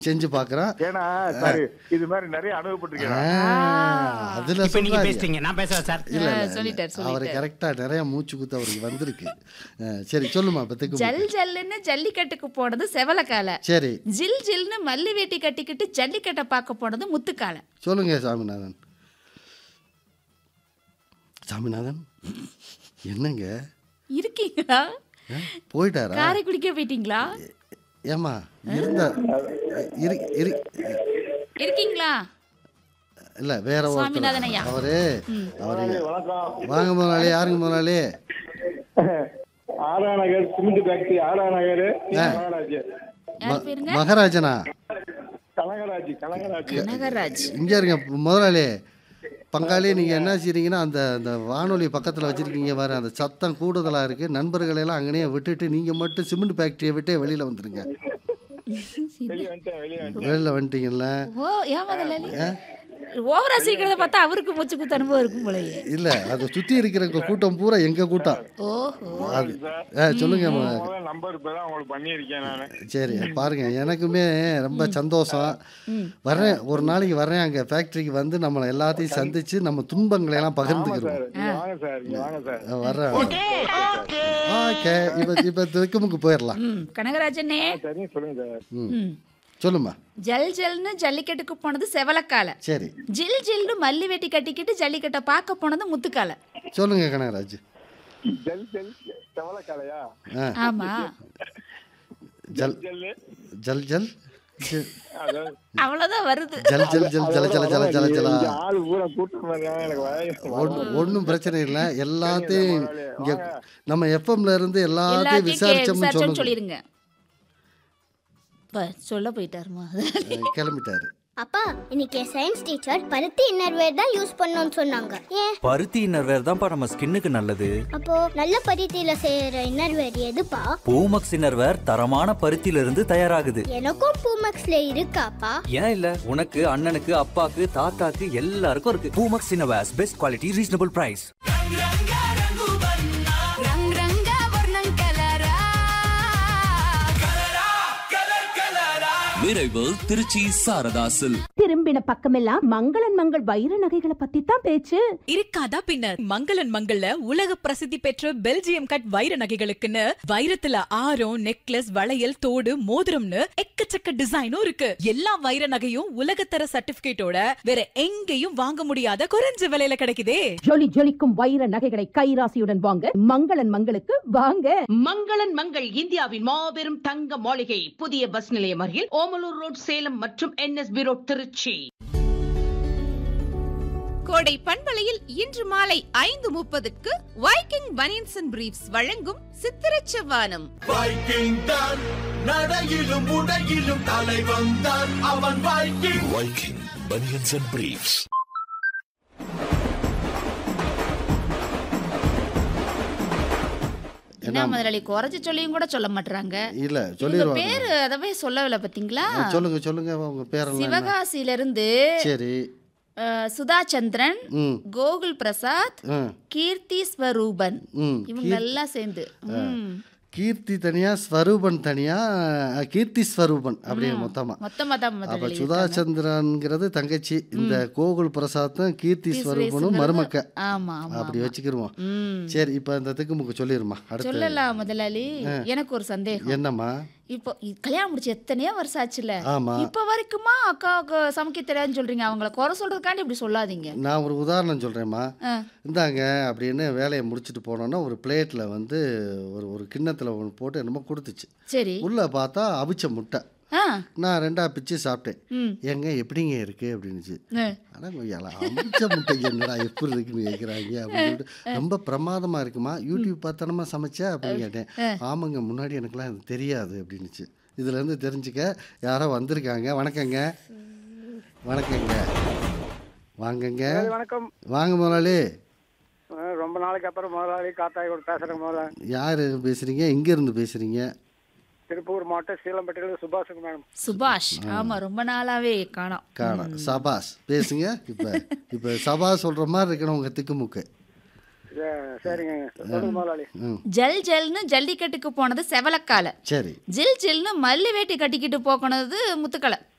செஞ்சு பார்க்குறோம் ஏன்னா சார் இது மாதிரி நிறைய அனுபவப்பட்டிருக்கேன் அதில் இப்ப நீங்க சொல்றாரு பேசிட்டீங்க நான் பேசுறேன் சார் இல்ல ஆ, இல்ல, சொல்லிட்டார், இல்ல அவர் சொல்லிட்டார். கரெக்டா நிறைய மூச்சு குத்து அவருக்கு வந்திருக்கு ஆ, சரி சொல்லுமா இப்ப திக்கு ஜல் ஜல்லுன்னு ஜல்லிக்கட்டுக்கு போனது செவலக்கால சரி ஜில் ஜில்னு மல்லி வேட்டி கட்டிக்கிட்டு ஜல்லிக்கட்டை பார்க்க போனது முத்துக்கால சொல்லுங்க சாமிநாதன் சாமிநாதன் என்னங்க இருக்கீங்களா ஆ, போயிட்டாரா காரைக்குடிக்க போயிட்டீங்களா ஏமா இருந்த இரு இரு இருக்கீங்களா இல்ல வேற சுவாமிநாதன் ஐயா. ஒருத்தர் அவரு அவரு வணக்கம் வாங்க முதலாளி யாருங்க முதலாளி ஆரா நகர் சிமெண்ட் ஃபேக்டரி ஆரா நகர் கனகராஜ் யார் பேருங்க மகராஜனா கனகராஜ் கனகராஜ் நகராஜ் இங்க இருங்க முதலாளி பங்காளி நீங்க என்ன செய்றீங்கன்னா அந்த அந்த வானொலி பக்கத்துல வச்சிருக்கீங்க பாரு அந்த சத்தம் கூடுதலா இருக்கு நண்பர்களை எல்லாம் அங்கனே விட்டுட்டு நீங்க மட்டும் சிமெண்ட் ஃபேக்டரியை விட்டே வெளியில வந்துருங்க வெளியே வந்துட்டேன் வெளியே வந்துட்டேன் வெளியில வந்துட்டீங்கல்ல ஓ ஏன் முதலாளி ஓவரா சீக்கிரத்தை பார்த்தா அவருக்கு மூச்சு குத்து அனுபவம் இருக்கும் போலயே இல்ல அதை சுத்தி இருக்கிற கூட்டம் பூரா எங்க கூட்டம் ஓஹோ அது ஆ, சொல்லுங்க ம- முதல்ல நம்பர் இப்பதான் உங்களுக்கு பண்ணியிருக்கேன் நானு சரி பாருங்க எனக்குமே ரொம்ப சந்தோஷம் வர்றேன் ஒரு நாளைக்கு வர்றேன் அங்க ஃபேக்டரிக்கு வந்து நம்மளை எல்லாத்தையும் சந்திச்சு நம்ம துன்பங்களை எல்லாம் பகிர்ந்துக்கிறோம் சார் இங்க வாங்க சார் இங்க வாங்க சார் ஆ, வர்றேன் ஓகே இப்போ இப்போ திக்குமுக்கு போயிடலாம் ம் கனகராஜனே சரிங்க சொல்லுங்க சார் ம் சொல்லுமா ஜல் ஜல்னு ஜல்லிக்கட்டுக்கு போனது செவலக்கால சரி ஜில் ஜில்னு மல்லி வேட்டி கட்டிக்கிட்டு ஜல்லிக்கட்டை பார்க்க போனது முத்துக்கால சொல்லுங்க கனகராஜ் ஜல் ஜல் செவலக்காலையா ஆ ஆமா ஜல் ஜல்லு ஜல் ஜல் ஜ- அதாவது அவ்வளவுதான் வருது ஜல் ஜல் ஜல் ஜல ஜல ஜல ஜல ஜலா இங்க ஆள் பூரா கூட்டம் இருக்காங்க எனக்கு வய- ஒன்றும் ஒன்றும் பிரச்சனை இல்லை எல்லாத்தையும் இங்கே நம்ம எஃப்எம்ல இருந்து எல்லாத்தையும் எல்லாத்தையும் கே- விசாரிச்சோம்னு விசாரிச்சோம்னு சொல்லுங்க சொல்லிருங்க ப- சொல்ல போயிட்டாருமா ஆ, கிளம்பிட்டாரு அப்பா இன்னைக்கு சயின்ஸ் டீச்சர் பருத்தி இன்னர்வேர் தான் யூஸ் பண்ணணும்னு சொன்னாங்க ஏன் பருத்தி இன்னர்வேர் தான்ப்பா நம்ம ஸ்கின்னுக்கு நல்லது அப்போ நல்ல பருத்தியில செய்யற இன்னர்வேர் எதுப்பா பூமக்ஸ் இன்னர்வேர் தரமான பருத்தியில இருந்து தயாராகுது எனக்கும் பூமக்ஸ்ல இருக்காப்பா ஏன் இல்ல உனக்கு அண்ணனுக்கு அப்பாக்கு தாத்தாக்கு எல்லாருக்கும் இருக்கு Poomex innerwears best quality reasonable price விரைவு திருச்சி சாரதாசில் திரும்பின பக்கமெல்லாம் மங்களன் மங்கள் வைர நகைகளை பத்தி தான் பேச்சு இருக்காதா பின்னர் மங்களன் மங்கள்ல உலக பிரசித்தி பெற்ற பெல்ஜியம் கட் வைர நகைகளுக்குன்னு வைரத்துல ஆரம் நெக்லஸ் வளையல் தோடு மோதிரம்னு எக்கச்சக்க டிசைனும் இருக்கு எல்லா வைர நகையும் உலகத்தர சர்டிபிகேட்டோட வேற எங்கேயும் வாங்க முடியாத குறைஞ்ச விலையில கிடைக்குதே ஜொலி ஜொலிக்கும் வைர நகைகளை கைராசியுடன் வாங்க மங்களன் மங்களுக்கு வாங்க மங்களன் மங்கள் இந்தியாவின் மாபெரும் தங்க மாளிகை புதிய பஸ் நிலையம் அருகில் ஓமலூர் ரோட் சேலம் மற்றும் என்எஸ்பி ரோட் திருச்சி கோடை பண்பலையில் இன்று மாலை ஐந்து முப்பதுக்கு வைக்கிங் பனியன்ஸ் அண்ட் பிரீப்ஸ் வழங்கும் சித்திரச் செவ்வானம் வைக்கிங் தான் நடையிலும் உடையிலும் தலைவன் தான் அவன் Viking Viking banians and briefs என்ன முதலாளி குறைச்சு சொல்லியும் கூட சொல்ல மாட்டாங்க இல்ல இவங்க சொல்லிடுவாங்க பேரு அதவே சொல்லவில்லை பாத்தீங்களா ஆ, சொல்லுங்க சொல்லுங்க உங்க பேரெல்லாம் என்ன? சிவகாசியில இருந்து சரி அஹ், சுதா சந்திரன் ம் கோகுல் பிரசாத் ம் கீர்த்தி ஸ்வரூபன் ம் இவங்க எல்லாம் சேர்ந்து ம். கீர்த்தி தனியா ஸ்வரூபன் தனியா அஹ், கீர்த்தி ஸ்வரூபன் அப்படியே மொத்தமா மொத்தமா தான் அப்ப முதலாளி சுதா சந்திரன்ங்கிறது தங்கச்சி இந்த கோகுல் பிரசாத்தும் கீர்த்தி ஸ்வரூபனும் மருமக்க ஆமா ஆமா அப்படி வச்சுக்கிருவோம் ம் சரி இப்ப இந்த திக்குமுக்கு சொல்லிருமா அடுத்து சொல்லலாம் முதலாளி எனக்கு ஒரு சந்தேகம் என்னம்மா இப்போ இ- கல்யாணம் முடிச்சு எத்தனையோ வருஷம் ஆச்சுல ஆமா இப்ப வரைக்குமா அக்காவுக்கு சமைக்க தெரியாதுன்னு சொல்றீங்க அவங்கள குறை சொல்றதுக்காண்டி இப்படி சொல்லாதீங்க நான் ஒரு உதாரணம் சொல்றேம்மா ஆ. இந்தாங்க அப்படின்னு வேலையை முடிச்சுட்டு போனோன்னா ஒரு பிளேட்ல வந்து ஒரு ஒரு கிண்ணத்துல ஒன்று போட்டு என்னமோ கொடுத்துச்சு சரி உள்ள பார்த்தா அவிச்ச முட்டை ஆ நான் ரெண்டா பிச்சு சாப்பிட்டேன் ம் ஏங்க எப்படிங்க இருக்கு அப்படின்னுச்சு ஆ. ஆனால் கொஞ்சம் அமிச்ச முட்டை என்னடா எப்படி இருக்குன்னு கேட்குறாங்க அப்படின்னு சொல்லிட்டு ரொம்ப பிரமாதமாக இருக்குமா யூடியூப் பார்த்தனமா சமைச்சா அப்படின்னு கேட்டேன் ஆமாங்க முன்னாடி எனக்குலாம் இது தெரியாது அப்படின்னுச்சு இதுலேருந்து தெரிஞ்சுக்க யாரோ வந்திருக்காங்க வணக்கங்க வணக்கங்க வாங்கங்க வணக்கம் வாங்க முதலாளி அஹ் ரொம்ப நாளைக்கு அப்புறம் முதலாளி காத்தாய் கூட பேசுறேன் முதலாளி யார் பேசுகிறீங்க எங்கேருந்து பேசுகிறீங்க திருப்பூர் மாவட்டம் சீலம்பட்டியில சுபாஷுக்கு மேடம் சுபாஷ் ஆமா ரொம்ப நாளாவே காணோம் காணோம் சபாஸ் பேசுங்க இப்போ இப்போ சபாஸ் சொல்கிற மாதிரி இருக்கணும் உங்கள் திக்குமுக்கு சரிங்க சொல்லுங்க முதலாளி ம் ஜல் ஜல்னு ஜல்லிக்கட்டுக்கு போனது செவலக்கால சரி ஜில் ஜில்னு மல்லி வேட்டி கட்டிக்கிட்டு போக்கனது முத்துக்கலை